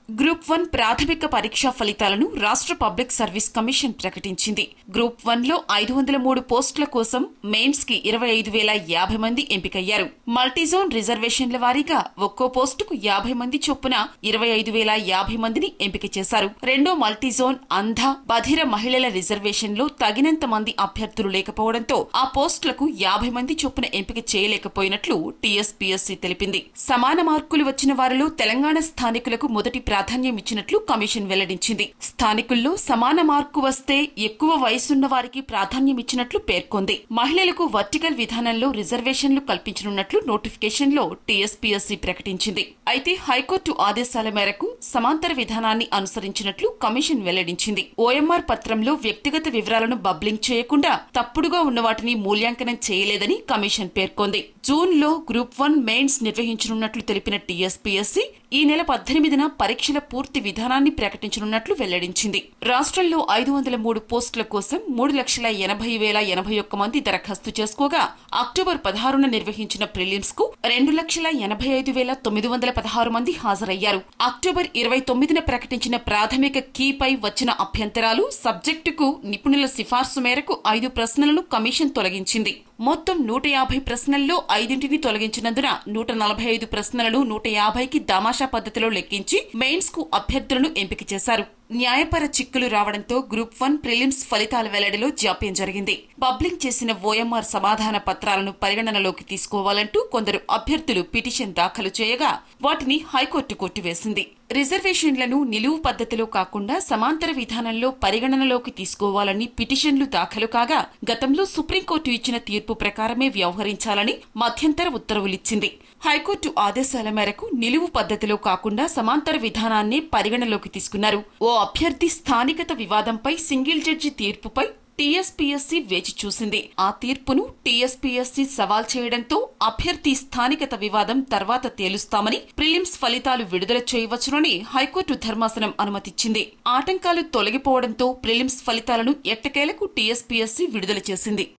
group one ప్రాథమిక పరీక్షా ఫలితాలను రాష్ట్ర పబ్లిక్ సర్వీస్ కమిషన్ ప్రకటించింది గ్రూప్ వన్ లో ఐదు వందల మూడు పోస్టుల కోసం మెయిన్స్ కి ఇరవై ఐదు వేల యాభై మంది ఎంపికయ్యారు మల్టీజోన్ రిజర్వేషన్ల వారీగా ఒక్కో పోస్టుకు యాభై మంది చొప్పున ఇరవై ఐదు వేల యాభై మందిని ఎంపిక చేశారు రెండో మల్టీజోన్ అంధ బధిర మహిళల రిజర్వేషన్ లో తగినంత మంది అభ్యర్థులు లేకపోవడంతో ఆ పోస్టులకు యాభై మంది చొప్పున ఎంపిక చేయలేకపోయినట్లు టీఎస్పీఎస్సీ తెలిపింది సమాన మార్కులు వచ్చిన వారిలో తెలంగాణ స్థానికులకు మొదటి ప్రాధాన్యం ఇచ్చినట్లు కమిషన్ వెల్లడించింది స్థానికుల్లో సమాన మార్కు వస్తే ఎక్కువ వయసున్న వారికి ప్రాధాన్యం ఇచ్చినట్లు పేర్కొంది మహిళలకు వర్టికల్ విధానంలో రిజర్వేషన్లు కల్పించనున్నట్లు నోటిఫికేషన్లో టీఎస్పీఎస్సీ ప్రకటించింది అయితే హైకోర్టు ఆదేశాల మేరకు సమాంతర విధానాన్ని అనుసరించినట్లు కమిషన్ వెల్లడించింది ఓఎంఆర్ పత్రంలో వ్యక్తిగత వివరాలను బబ్లింగ్ చేయకుండా తప్పుడుగా ఉన్న వాటిని మూల్యాంకనం చేయలేదని కమిషన్ పేర్కొంది జూన్ లో గ్రూప్ వన్ మెయిన్స్ నిర్వహించనున్నట్లు తెలిపిన టీఎస్పీఎస్సీ ఈ నెల పద్దెనిమిదిన పరీక్షల పూర్తి విధానాన్ని ప్రకటించనున్నట్లు వెల్లడించింది రాష్ట్రంలో ఐదు వందల మూడు పోస్టుల కోసం మూడు లక్షల ఎనభై వేల ఎనభై ఒక్క మంది దరఖాస్తు చేసుకోగా అక్టోబర్ పదహారున నిర్వహించిన ప్రిలిమ్స్ కు రెండు లక్షల ఎనభై ఐదు వేల తొమ్మిది వందల పదహారు మంది హాజరయ్యారు అక్టోబర్ ఇరవై తొమ్మిదిన ప్రకటించిన ప్రాథమిక కీపై వచ్చిన అభ్యంతరాలు సబ్జెక్టుకు నిపుణుల సిఫార్సు మేరకు ఐదు ప్రశ్నలను కమిషన్ తొలగించింది మొత్తం నూట యాభై ప్రశ్నల్లో ఐదింటిని తొలగించినందున నూట నలభై ఐదు ప్రశ్నలను నూట యాభైకి దామాషా పద్ధతిలో లెక్కించి మెయిన్స్ కు అభ్యర్థులను ఎంపిక చేశారు న్యాయపర చిక్కులు రావడంతో గ్రూప్ వన్ ప్రిలిమ్స్ ఫలితాల వెల్లడిలో జాప్యం జరిగింది పబ్లింగ్ చేసిన ఓఎంఆర్ సమాధాన పత్రాలను పరిగణనలోకి తీసుకోవాలంటూ కొందరు అభ్యర్థులు పిటిషన్ దాఖలు చేయగా వాటిని హైకోర్టు కొట్టివేసింది రిజర్వేషన్లను నిలువు పద్ధతిలో కాకుండా సమాంతర విధానంలో పరిగణనలోకి తీసుకోవాలని పిటిషన్లు దాఖలు కాగా గతంలో సుప్రీంకోర్టు ఇచ్చిన తీర్పు ప్రకారమే వ్యవహరించాలని మధ్యంతర ఉత్తర్వులిచ్చింది హైకోర్టు ఆదేశాల మేరకు నిలువు పద్ధతిలో కాకుండా సమాంతర విధానాన్నే పరిగణలోకి తీసుకున్నారు ఓ అభ్యర్థి స్థానికత వివాదంపై సింగిల్ జడ్జి తీర్పుపై టీఎస్పీఎస్సీ వేచి చూసింది ఆ తీర్పును టీఎస్పీఎస్సీ సవాల్ చేయడంతో అభ్యర్థి స్థానికత వివాదం తర్వాత తేలుస్తామని ప్రిలిమ్స్ ఫలితాలు విడుదల చేయవచ్చునని హైకోర్టు ధర్మాసనం అనుమతిచ్చింది ఆటంకాలు తొలగిపోవడంతో ప్రిలిమ్స్ ఫలితాలను ఎట్టకేలకు టీఎస్పీఎస్సీ విడుదల చేసింది